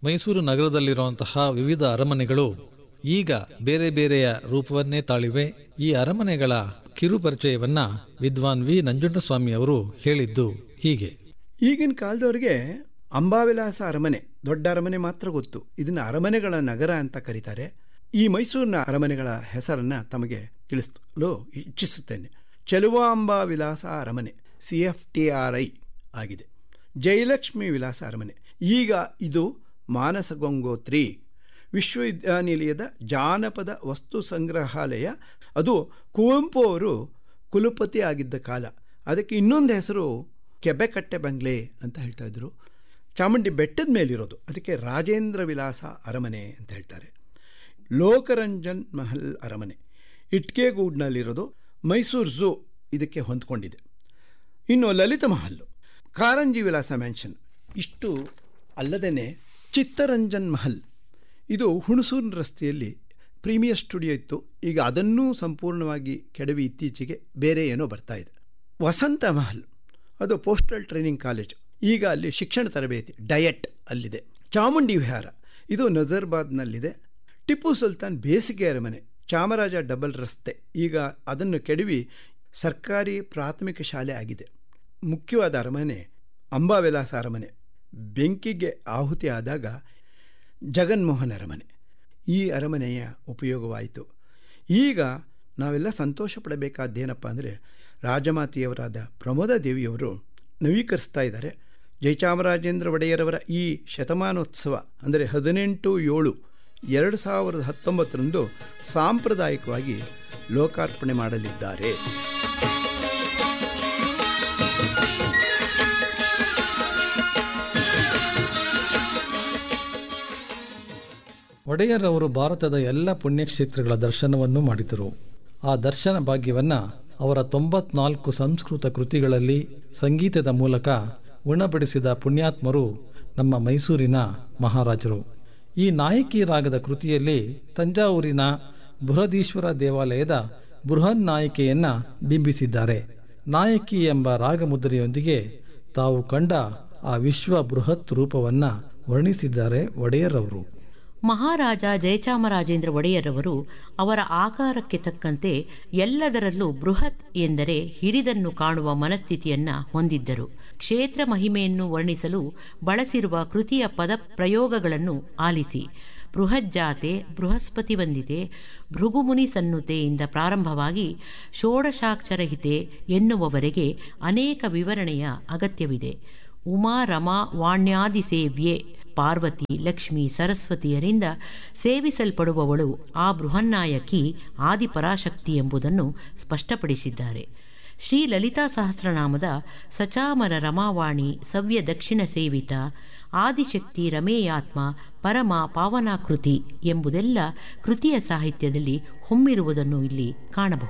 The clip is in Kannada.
ಮೈಸೂರು ನಗರದಲ್ಲಿರುವಂತಹ ವಿವಿಧ ಅರಮನೆಗಳು ಈಗ ಬೇರೆ ಬೇರೆಯ ರೂಪವನ್ನೇ ತಾಳಿವೆ ಈ ಅರಮನೆಗಳ ಕಿರು ಪರಿಚಯವನ್ನ ವಿದ್ವಾನ್ ವಿ ನಂಜುಂಡಸ್ವಾಮಿ ಅವರು ಹೇಳಿದ್ದು ಹೀಗೆ ಈಗಿನ ಕಾಲದವ್ರಿಗೆ ಅಂಬಾವಿಲಾಸ ಅರಮನೆ ದೊಡ್ಡ ಅರಮನೆ ಮಾತ್ರ ಗೊತ್ತು ಇದನ್ನ ಅರಮನೆಗಳ ನಗರ ಅಂತ ಕರೀತಾರೆ ಈ ಮೈಸೂರಿನ ಅರಮನೆಗಳ ಹೆಸರನ್ನು ತಮಗೆ ತಿಳಿಸಲು ಇಚ್ಛಿಸುತ್ತೇನೆ ಚೆಲುವಾಂಬಾ ವಿಲಾಸ ಅರಮನೆ C F T R I ಆಗಿದೆ ಜಯಲಕ್ಷ್ಮಿ ವಿಲಾಸ ಅರಮನೆ ಈಗ ಇದು ಮಾನಸ ಗಂಗೋತ್ರಿ ವಿಶ್ವವಿದ್ಯಾನಿಲಯದ ಜಾನಪದ ವಸ್ತು ಸಂಗ್ರಹಾಲಯ ಅದು ಕುವೆಂಪು ಅವರು ಕುಲಪತಿ ಆಗಿದ್ದ ಕಾಲ ಅದಕ್ಕೆ ಇನ್ನೊಂದು ಹೆಸರು ಕೆಬೆಕಟ್ಟೆ ಬಂಗ್ಲೆ ಅಂತ ಹೇಳ್ತಾ ಇದ್ರು ಚಾಮುಂಡಿ ಬೆಟ್ಟದ ಮೇಲಿರೋದು ಅದಕ್ಕೆ ರಾಜೇಂದ್ರ ವಿಲಾಸ ಅರಮನೆ ಅಂತ ಹೇಳ್ತಾರೆ ಲೋಕರಂಜನ್ ಮಹಲ್ ಅರಮನೆ ಇಟ್ಕೆಗೂಡ್ನಲ್ಲಿರೋದು ಮೈಸೂರು ಝೂ ಇದಕ್ಕೆ ಹೊಂದ್ಕೊಂಡಿದೆ ಇನ್ನು ಲಲಿತ ಮಹಲ್ಲು ಕಾರಂಜಿ ವಿಲಾಸ ಮ್ಯಾನ್ಷನ್ ಇಷ್ಟು ಅಲ್ಲದೇ ಚಿತ್ತರಂಜನ್ ಮಹಲ್ ಇದು ಹುಣಸೂರು ರಸ್ತೆಯಲ್ಲಿ ಪ್ರೀಮಿಯರ್ ಸ್ಟುಡಿಯೋ ಇತ್ತು ಈಗ ಅದನ್ನೂ ಸಂಪೂರ್ಣವಾಗಿ ಕೆಡವಿ ಇತ್ತೀಚೆಗೆ ಬೇರೆ ಏನೋ ಬರ್ತಾ ಇದೆ ವಸಂತ ಮಹಲ್ ಅದು ಪೋಸ್ಟಲ್ ಟ್ರೈನಿಂಗ್ ಕಾಲೇಜು ಈಗ ಅಲ್ಲಿ ಶಿಕ್ಷಣ ತರಬೇತಿ ಡಯಟ್ ಅಲ್ಲಿದೆ ಚಾಮುಂಡಿ ವಿಹಾರ ಇದು ನಜರ್ಬಾದ್ನಲ್ಲಿದೆ ಟಿಪ್ಪು ಸುಲ್ತಾನ್ ಬೇಸಿಗೆ ಅರಮನೆ ಚಾಮರಾಜ ಡಬಲ್ ರಸ್ತೆ ಈಗ ಅದನ್ನು ಕೆಡವಿ ಸರ್ಕಾರಿ ಪ್ರಾಥಮಿಕ ಶಾಲೆ ಆಗಿದೆ ಮುಖ್ಯವಾದ ಅರಮನೆ ಅಂಬಾವಿಲಾಸ ಅರಮನೆ ಬೆಂಕಿಗೆ ಆಹುತಿ ಆದಾಗ ಜಗನ್ಮೋಹನ್ ಅರಮನೆ ಈ ಅರಮನೆಯ ಉಪಯೋಗವಾಯಿತು ಈಗ ನಾವೆಲ್ಲ ಸಂತೋಷ ಪಡಬೇಕಾದ್ದೇನಪ್ಪ ಅಂದರೆ ರಾಜಮಾತೆಯವರಾದ ಪ್ರಮೋದ ದೇವಿಯವರು ನವೀಕರಿಸ್ತಾ ಇದ್ದಾರೆ ಜಯಚಾಮರಾಜೇಂದ್ರ ಒಡೆಯರವರ ಈ ಶತಮಾನೋತ್ಸವ ಅಂದರೆ ಹದಿನೆಂಟು ಏಳು ಎರಡು ಸಾವಿರದ ಹತ್ತೊಂಬತ್ತರಂದು ಸಾಂಪ್ರದಾಯಿಕವಾಗಿ ಲೋಕಾರ್ಪಣೆ ಮಾಡಲಿದ್ದಾರೆ ಒಡೆಯರ್ ಅವರು ಭಾರತದ ಎಲ್ಲ ಪುಣ್ಯಕ್ಷೇತ್ರಗಳ ದರ್ಶನವನ್ನು ಮಾಡಿದರು ಆ ದರ್ಶನ ಭಾಗ್ಯವನ್ನ ಅವರ ತೊಂಬತ್ನಾಲ್ಕು ಸಂಸ್ಕೃತ ಕೃತಿಗಳಲ್ಲಿ ಸಂಗೀತದ ಮೂಲಕ ಉಣಬಡಿಸಿದ ಪುಣ್ಯಾತ್ಮರು ನಮ್ಮ ಮೈಸೂರಿನ ಮಹಾರಾಜರು ಈ ನಾಯಕಿ ರಾಗದ ಕೃತಿಯಲ್ಲಿ ತಂಜಾವೂರಿನ ಬೃಹದೀಶ್ವರ ದೇವಾಲಯದ ಬೃಹನ್ ನಾಯಕಿಯನ್ನ ಬಿಂಬಿಸಿದ್ದಾರೆ ನಾಯಕಿ ಎಂಬ ರಾಗಮುದ್ರೆಯೊಂದಿಗೆ ತಾವು ಕಂಡ ಆ ವಿಶ್ವ ಬೃಹತ್ ರೂಪವನ್ನ ವರ್ಣಿಸಿದ್ದಾರೆ ಒಡೆಯರ್ ಅವರು ಮಹಾರಾಜ ಜಯಚಾಮರಾಜೇಂದ್ರ ಒಡೆಯರವರು ಅವರ ಆಕಾರಕ್ಕೆ ತಕ್ಕಂತೆ ಎಲ್ಲದರಲ್ಲೂ ಬೃಹತ್ ಎಂದರೆ ಹಿರಿದನ್ನು ಕಾಣುವ ಮನಸ್ಥಿತಿಯನ್ನ ಹೊಂದಿದ್ದರು ಕ್ಷೇತ್ರ ಮಹಿಮೆಯನ್ನು ವರ್ಣಿಸಲು ಬಳಸಿರುವ ಕೃತಿಯ ಪದ ಪ್ರಯೋಗಗಳನ್ನು ಆಲಿಸಿ ಬೃಹಜ್ಜಾತೆ ಬೃಹಸ್ಪತಿ ವಂದಿತೆ ಭೃಗುಮುನಿ ಸನ್ನುತೆಯಿಂದ ಪ್ರಾರಂಭವಾಗಿ ಷೋಡಶಾಕ್ಷರಹಿತೆ ಎನ್ನುವವರೆಗೆ ಅನೇಕ ವಿವರಣೆಯ ಅಗತ್ಯವಿದೆ ಉಮಾ ರಮಾ ವಾಣ್ಯಾದಿ ಸೇವ್ಯೆ ಪಾರ್ವತಿ ಲಕ್ಷ್ಮಿ ಸರಸ್ವತಿಯರಿಂದ ಸೇವಿಸಲ್ಪಡುವವಳು ಆ ಬೃಹನ್ನಾಯಕಿ ಆದಿಪರಾಶಕ್ತಿ ಎಂಬುದನ್ನು ಸ್ಪಷ್ಟಪಡಿಸಿದ್ದಾರೆ ಶ್ರೀ ಲಲಿತಾ ಸಹಸ್ರನಾಮದ ಸಚಾಮರ ರಮಾವಾಣಿ ಸವ್ಯ ದಕ್ಷಿಣ ಸೇವಿತ ಆದಿಶಕ್ತಿ ರಮೇಯಾತ್ಮ ಪರಮ ಪಾವನಾಕೃತಿ ಎಂಬುದೆಲ್ಲ ಕೃತಿಯ ಸಾಹಿತ್ಯದಲ್ಲಿ ಹೊಮ್ಮಿರುವುದನ್ನು ಇಲ್ಲಿ ಕಾಣಬಹುದು